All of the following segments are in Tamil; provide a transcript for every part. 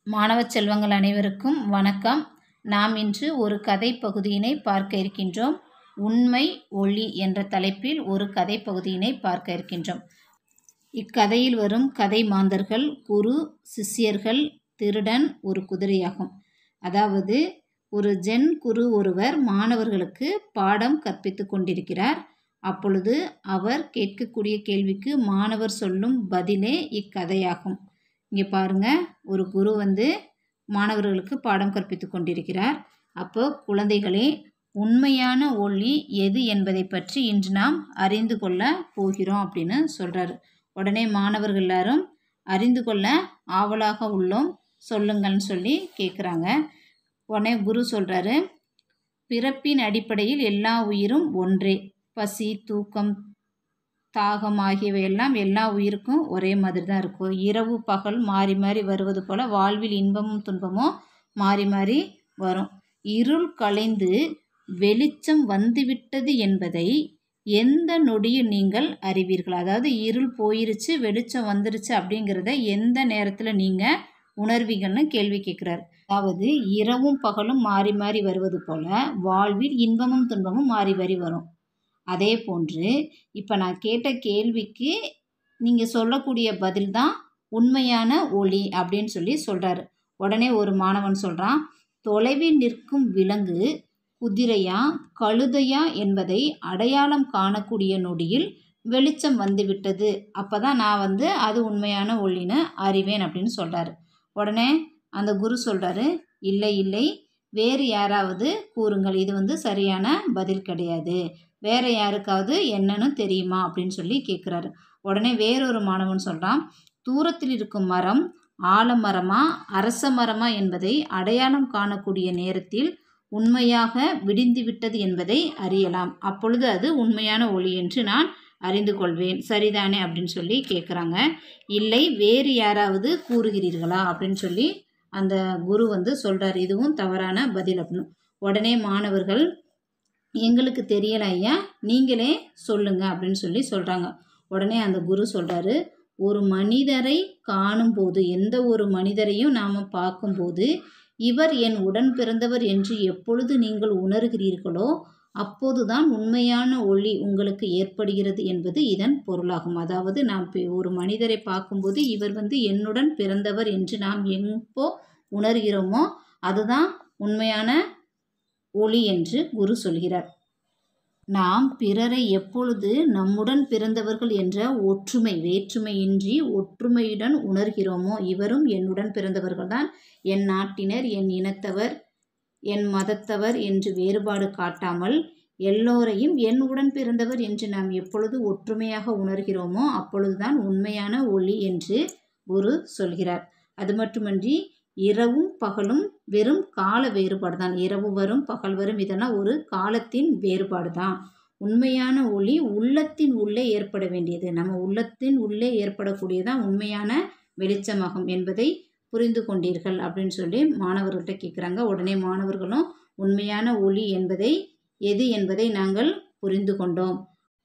மாணவ செல்வங்கள் அனைவருக்கும் வணக்கம் நாம் இன்று ஒரு கதை பகுதியினை பார்க்க இருக்கின்றோம் உண்மை ஒளி என்ற தலைப்பில் ஒரு கதை பகுதியினை பார்க்க இருக்கின்றோம் இக்கதையில் வரும் கதை மாந்தர்கள் குரு சிஷ்யர்கள் திருடன் ஒரு குதிரையாகும் அதாவது ஒரு ஜென் குரு ஒருவர் மாணவர்களுக்கு பாடம் கற்பித்து கொண்டிருக்கிறார் அப்பொழுது அவர் கேட்கக்கூடிய கேள்விக்கு மாணவர் சொல்லும் பதிலே இக்கதையாகும் இங்கே பாருங்க ஒரு குரு வந்து மாணவர்களுக்கு பாடம் கற்பித்து கொண்டிருக்கிறார் அப்போ குழந்தைகளே உண்மையான ஒளி எது என்பதை பற்றி இன்று நாம் அறிந்து கொள்ள போகிறோம் அப்படின்னு சொல்கிறாரு உடனே மாணவர்கள் எல்லாரும் அறிந்து கொள்ள ஆவலாக உள்ளோம் சொல்லுங்கள்னு சொல்லி கேட்குறாங்க உடனே குரு சொல்கிறாரு பிறப்பின் அடிப்படையில் எல்லா உயிரும் ஒன்றே பசி தூக்கம் தாகம் ஆகியவை எல்லாம் எல்லா உயிருக்கும் ஒரே மாதிரி தான் இருக்கும் இரவு பகல் மாறி மாறி வருவது போல் வாழ்வில் இன்பமும் துன்பமும் மாறி மாறி வரும் இருள் கலைந்து வெளிச்சம் வந்துவிட்டது என்பதை எந்த நொடியில் நீங்கள் அறிவீர்கள் அதாவது இருள் போயிருச்சு வெளிச்சம் வந்துருச்சு அப்படிங்கிறத எந்த நேரத்தில் நீங்கள் உணர்வீங்கள்னு கேள்வி கேட்குறாரு அதாவது இரவும் பகலும் மாறி மாறி வருவது போல் வாழ்வில் இன்பமும் துன்பமும் மாறி மாறி வரும் அதே போன்று இப்போ நான் கேட்ட கேள்விக்கு நீங்கள் சொல்லக்கூடிய பதில் தான் உண்மையான ஒளி அப்படின்னு சொல்லி சொல்கிறாரு உடனே ஒரு மாணவன் சொல்கிறான் தொலைவில் நிற்கும் விலங்கு குதிரையா கழுதையா என்பதை அடையாளம் காணக்கூடிய நொடியில் வெளிச்சம் வந்துவிட்டது அப்போ தான் நான் வந்து அது உண்மையான ஒளின்னு அறிவேன் அப்படின்னு சொல்கிறாரு உடனே அந்த குரு சொல்கிறாரு இல்லை இல்லை வேறு யாராவது கூறுங்கள் இது வந்து சரியான பதில் கிடையாது வேறு யாருக்காவது என்னன்னு தெரியுமா அப்படின்னு சொல்லி கேட்குறாரு உடனே வேறொரு மாணவன் சொல்கிறான் தூரத்தில் இருக்கும் மரம் ஆலமரமா அரச மரமா என்பதை அடையாளம் காணக்கூடிய நேரத்தில் உண்மையாக விடிந்து விட்டது என்பதை அறியலாம் அப்பொழுது அது உண்மையான ஒளி என்று நான் அறிந்து கொள்வேன் சரிதானே அப்படின்னு சொல்லி கேட்குறாங்க இல்லை வேறு யாராவது கூறுகிறீர்களா அப்படின்னு சொல்லி அந்த குரு வந்து சொல்கிறார் இதுவும் தவறான பதில் அப்படின்னு உடனே மாணவர்கள் எங்களுக்கு தெரியல ஐயா நீங்களே சொல்லுங்க அப்படின்னு சொல்லி சொல்கிறாங்க உடனே அந்த குரு சொல்கிறாரு ஒரு மனிதரை காணும்போது எந்த ஒரு மனிதரையும் நாம் பார்க்கும்போது இவர் என் உடன் பிறந்தவர் என்று எப்பொழுது நீங்கள் உணர்கிறீர்களோ அப்போதுதான் உண்மையான ஒளி உங்களுக்கு ஏற்படுகிறது என்பது இதன் பொருளாகும் அதாவது நாம் ஒரு மனிதரை பார்க்கும்போது இவர் வந்து என்னுடன் பிறந்தவர் என்று நாம் எப்போ உணர்கிறோமோ அதுதான் உண்மையான ஒளி என்று குரு சொல்கிறார் நாம் பிறரை எப்பொழுது நம்முடன் பிறந்தவர்கள் என்ற ஒற்றுமை வேற்றுமையின்றி ஒற்றுமையுடன் உணர்கிறோமோ இவரும் என்னுடன் பிறந்தவர்கள்தான் என் நாட்டினர் என் இனத்தவர் என் மதத்தவர் என்று வேறுபாடு காட்டாமல் எல்லோரையும் என் உடன் பிறந்தவர் என்று நாம் எப்பொழுது ஒற்றுமையாக உணர்கிறோமோ அப்பொழுதுதான் உண்மையான ஒளி என்று குரு சொல்கிறார் அது மட்டுமன்றி இரவும் பகலும் வெறும் கால வேறுபாடு தான் இரவு வரும் பகல் வரும் இதெல்லாம் ஒரு காலத்தின் வேறுபாடு தான் உண்மையான ஒளி உள்ளத்தின் உள்ளே ஏற்பட வேண்டியது நம்ம உள்ளத்தின் உள்ளே ஏற்படக்கூடியதான் உண்மையான வெளிச்சமாகும் என்பதை புரிந்து கொண்டீர்கள் அப்படின்னு சொல்லி மாணவர்கள்ட்ட கேட்குறாங்க உடனே மாணவர்களும் உண்மையான ஒளி என்பதை எது என்பதை நாங்கள் புரிந்து கொண்டோம்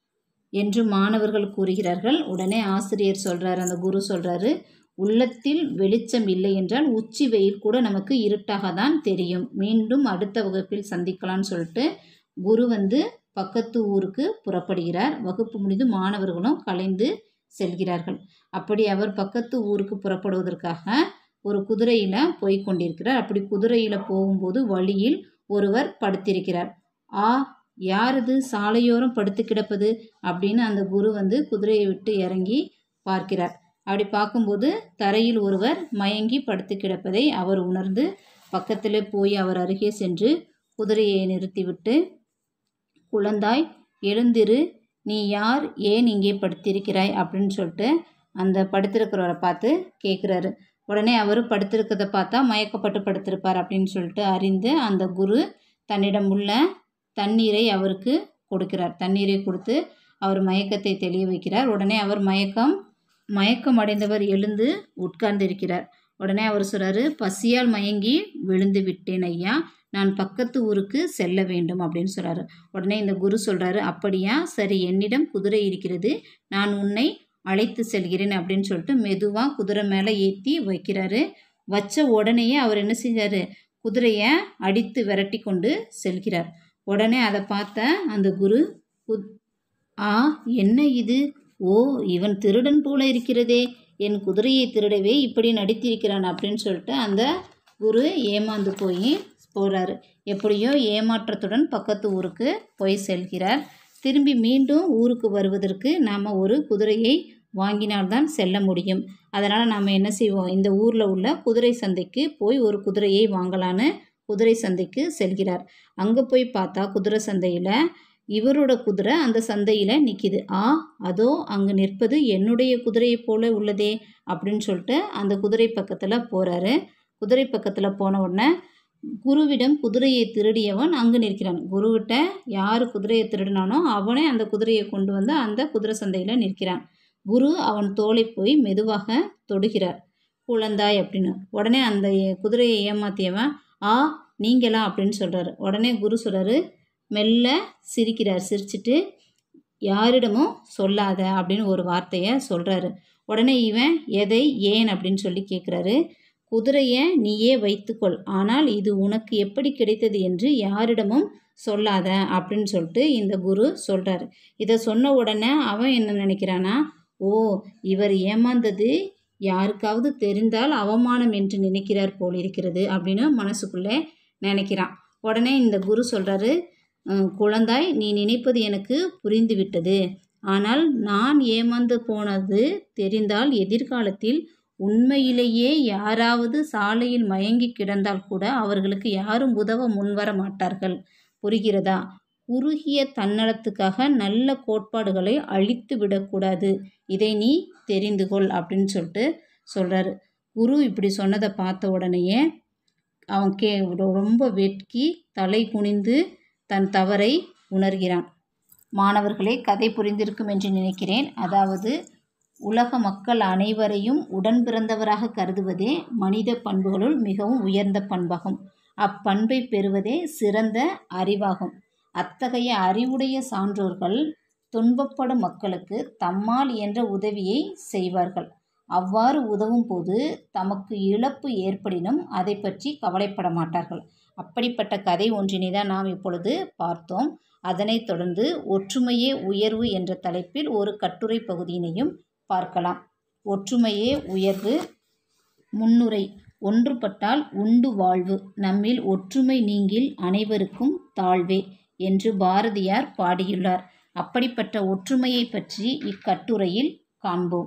என்று மாணவர்கள் கூறுகிறார்கள் உடனே ஆசிரியர் சொல்கிறார் அந்த குரு சொல்கிறாரு உள்ளத்தில் வெளிச்சம் இல்லை என்றால் உச்சி வெயில் கூட நமக்கு இருட்டாக தான் தெரியும் மீண்டும் அடுத்த வகுப்பில் சந்திக்கலாம்னு சொல்லிட்டு குரு வந்து பக்கத்து ஊருக்கு புறப்படுகிறார் வகுப்பு முடிந்து மாணவர்களும் கலைந்து செல்கிறார்கள் அப்படி அவர் பக்கத்து ஊருக்கு புறப்படுவதற்காக ஒரு குதிரையில் போய் கொண்டிருக்கிறார் அப்படி குதிரையில் போகும்போது வழியில் ஒருவர் படுத்திருக்கிறார் ஆ யாரது சாலையோரம் படுத்து கிடப்பது அப்படின்னு அந்த குரு வந்து குதிரையை விட்டு இறங்கி பார்க்கிறார் அப்படி பார்க்கும்போது தரையில் ஒருவர் மயங்கி படுத்து கிடப்பதை அவர் உணர்ந்து பக்கத்தில் போய் அவர் அருகே சென்று குதிரையை நிறுத்திவிட்டு குழந்தாய் எழுந்திரு நீ யார் ஏன் இங்கே படுத்திருக்கிறாய் அப்படின்னு சொல்லிட்டு அந்த படுத்திருக்கிறவரை பார்த்து கேட்குறாரு உடனே அவர் படுத்திருக்கிறத பார்த்தா மயக்கப்பட்டு படுத்திருப்பார் அப்படின்னு சொல்லிட்டு அறிந்து அந்த குரு தன்னிடம் உள்ள தண்ணீரை அவருக்கு கொடுக்கிறார் தண்ணீரை கொடுத்து அவர் மயக்கத்தை தெளிய வைக்கிறார் உடனே அவர் மயக்கம் மயக்கம் அடைந்தவர் எழுந்து உட்கார்ந்திருக்கிறார் உடனே அவர் சொல்கிறாரு பசியால் மயங்கி விழுந்து விட்டேன் ஐயா நான் பக்கத்து ஊருக்கு செல்ல வேண்டும் அப்படின்னு சொல்கிறாரு உடனே இந்த குரு சொல்கிறாரு அப்படியா சரி என்னிடம் குதிரை இருக்கிறது நான் உன்னை அழைத்து செல்கிறேன் அப்படின்னு சொல்லிட்டு மெதுவாக குதிரை மேலே ஏற்றி வைக்கிறாரு வச்ச உடனேயே அவர் என்ன செஞ்சார் குதிரையை அடித்து விரட்டி கொண்டு செல்கிறார் உடனே அதை பார்த்த அந்த குரு குத் ஆ என்ன இது ஓ இவன் திருடன் போல இருக்கிறதே என் குதிரையை திருடவே இப்படி நடித்திருக்கிறான் அப்படின்னு சொல்லிட்டு அந்த குரு ஏமாந்து போய் போகிறாரு எப்படியோ ஏமாற்றத்துடன் பக்கத்து ஊருக்கு போய் செல்கிறார் திரும்பி மீண்டும் ஊருக்கு வருவதற்கு நாம் ஒரு குதிரையை வாங்கினால்தான் செல்ல முடியும் அதனால் நாம் என்ன செய்வோம் இந்த ஊரில் உள்ள குதிரை சந்தைக்கு போய் ஒரு குதிரையை வாங்கலான்னு குதிரை சந்தைக்கு செல்கிறார் அங்கே போய் பார்த்தா குதிரை சந்தையில் இவரோட குதிரை அந்த சந்தையில் நிற்கிது ஆ அதோ அங்கே நிற்பது என்னுடைய குதிரையை போல உள்ளதே அப்படின்னு சொல்லிட்டு அந்த குதிரை பக்கத்தில் போகிறாரு குதிரை பக்கத்தில் போன உடனே குருவிடம் குதிரையை திருடியவன் அங்கு நிற்கிறான் குருவிட்ட யார் குதிரையை திருடினானோ அவனே அந்த குதிரையை கொண்டு வந்து அந்த குதிரை சந்தையில் நிற்கிறான் குரு அவன் தோலை போய் மெதுவாக தொடுகிறார் குழந்தாய் அப்படின்னு உடனே அந்த குதிரையை ஏமாத்தியவன் ஆ நீங்களா அப்படின்னு சொல்கிறாரு உடனே குரு சொல்கிறாரு மெல்ல சிரிக்கிறார் சிரிச்சிட்டு யாரிடமும் சொல்லாத அப்படின்னு ஒரு வார்த்தையை சொல்கிறாரு உடனே இவன் எதை ஏன் அப்படின்னு சொல்லி கேட்குறாரு குதிரையை நீயே வைத்துக்கொள் ஆனால் இது உனக்கு எப்படி கிடைத்தது என்று யாரிடமும் சொல்லாத அப்படின்னு சொல்லிட்டு இந்த குரு சொல்கிறாரு இதை சொன்ன உடனே அவன் என்ன நினைக்கிறானா ஓ இவர் ஏமாந்தது யாருக்காவது தெரிந்தால் அவமானம் என்று நினைக்கிறார் போல் இருக்கிறது அப்படின்னு மனசுக்குள்ளே நினைக்கிறான் உடனே இந்த குரு சொல்கிறாரு குழந்தாய் நீ நினைப்பது எனக்கு புரிந்துவிட்டது ஆனால் நான் ஏமாந்து போனது தெரிந்தால் எதிர்காலத்தில் உண்மையிலேயே யாராவது சாலையில் மயங்கி கிடந்தால் கூட அவர்களுக்கு யாரும் உதவ முன்வர மாட்டார்கள் புரிகிறதா குறுகிய தன்னலத்துக்காக நல்ல கோட்பாடுகளை அழித்து விடக்கூடாது இதை நீ தெரிந்து கொள் அப்படின்னு சொல்லிட்டு சொல்கிறாரு குரு இப்படி சொன்னதை பார்த்த உடனேயே அவன் கே ரொம்ப வெட்கி தலை குனிந்து தன் தவறை உணர்கிறான் மாணவர்களே கதை புரிந்திருக்கும் என்று நினைக்கிறேன் அதாவது உலக மக்கள் அனைவரையும் உடன் பிறந்தவராக கருதுவதே மனித பண்புகளுள் மிகவும் உயர்ந்த பண்பாகும் அப்பண்பை பெறுவதே சிறந்த அறிவாகும் அத்தகைய அறிவுடைய சான்றோர்கள் துன்பப்படும் மக்களுக்கு தம்மால் என்ற உதவியை செய்வார்கள் அவ்வாறு உதவும் போது தமக்கு இழப்பு ஏற்படினும் அதை பற்றி கவலைப்பட மாட்டார்கள் அப்படிப்பட்ட கதை ஒன்றினை தான் நாம் இப்பொழுது பார்த்தோம் அதனைத் தொடர்ந்து ஒற்றுமையே உயர்வு என்ற தலைப்பில் ஒரு கட்டுரை பகுதியினையும் பார்க்கலாம் ஒற்றுமையே உயர்வு முன்னுரை ஒன்றுபட்டால் உண்டு வாழ்வு நம்மில் ஒற்றுமை நீங்கில் அனைவருக்கும் தாழ்வே என்று பாரதியார் பாடியுள்ளார் அப்படிப்பட்ட ஒற்றுமையை பற்றி இக்கட்டுரையில் காண்போம்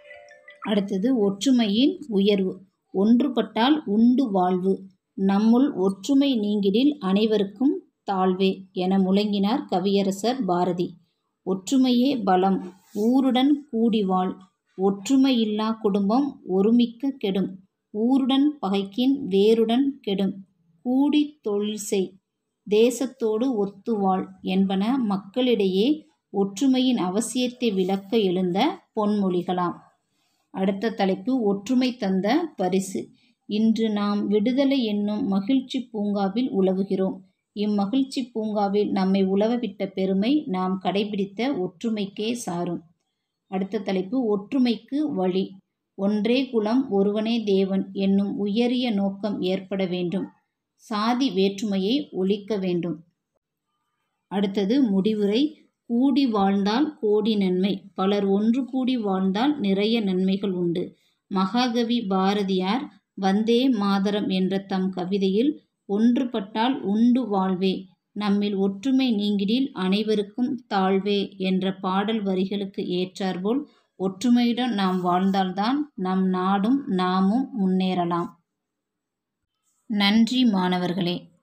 அடுத்தது ஒற்றுமையின் உயர்வு ஒன்றுபட்டால் உண்டு வாழ்வு நம்முள் ஒற்றுமை நீங்கிடில் அனைவருக்கும் தாழ்வே என முழங்கினார் கவியரசர் பாரதி ஒற்றுமையே பலம் ஊருடன் கூடி வாழ் ஒற்றுமையில்லா குடும்பம் ஒருமிக்க கெடும் ஊருடன் பகைக்கின் வேருடன் கெடும் கூடி தொழில் செய் தேசத்தோடு ஒத்து வாழ் என்பன மக்களிடையே ஒற்றுமையின் அவசியத்தை விளக்க எழுந்த பொன்மொழிகளாம் அடுத்த தலைப்பு ஒற்றுமை தந்த பரிசு இன்று நாம் விடுதலை என்னும் மகிழ்ச்சி பூங்காவில் உலவுகிறோம் இம்மகிழ்ச்சி பூங்காவில் நம்மை உலவவிட்ட பெருமை நாம் கடைபிடித்த ஒற்றுமைக்கே சாரும் அடுத்த தலைப்பு ஒற்றுமைக்கு வழி ஒன்றே குலம் ஒருவனே தேவன் என்னும் உயரிய நோக்கம் ஏற்பட வேண்டும் சாதி வேற்றுமையை ஒழிக்க வேண்டும் அடுத்தது முடிவுரை கூடி வாழ்ந்தால் கோடி நன்மை பலர் ஒன்று கூடி வாழ்ந்தால் நிறைய நன்மைகள் உண்டு மகாகவி பாரதியார் வந்தே மாதரம் என்ற தம் கவிதையில் ஒன்றுபட்டால் உண்டு வாழ்வே நம்மில் ஒற்றுமை நீங்கிடில் அனைவருக்கும் தாழ்வே என்ற பாடல் வரிகளுக்கு ஏற்றாற்போல் ஒற்றுமையுடன் நாம் வாழ்ந்தால்தான் நம் நாடும் நாமும் முன்னேறலாம் நன்றி மாணவர்களே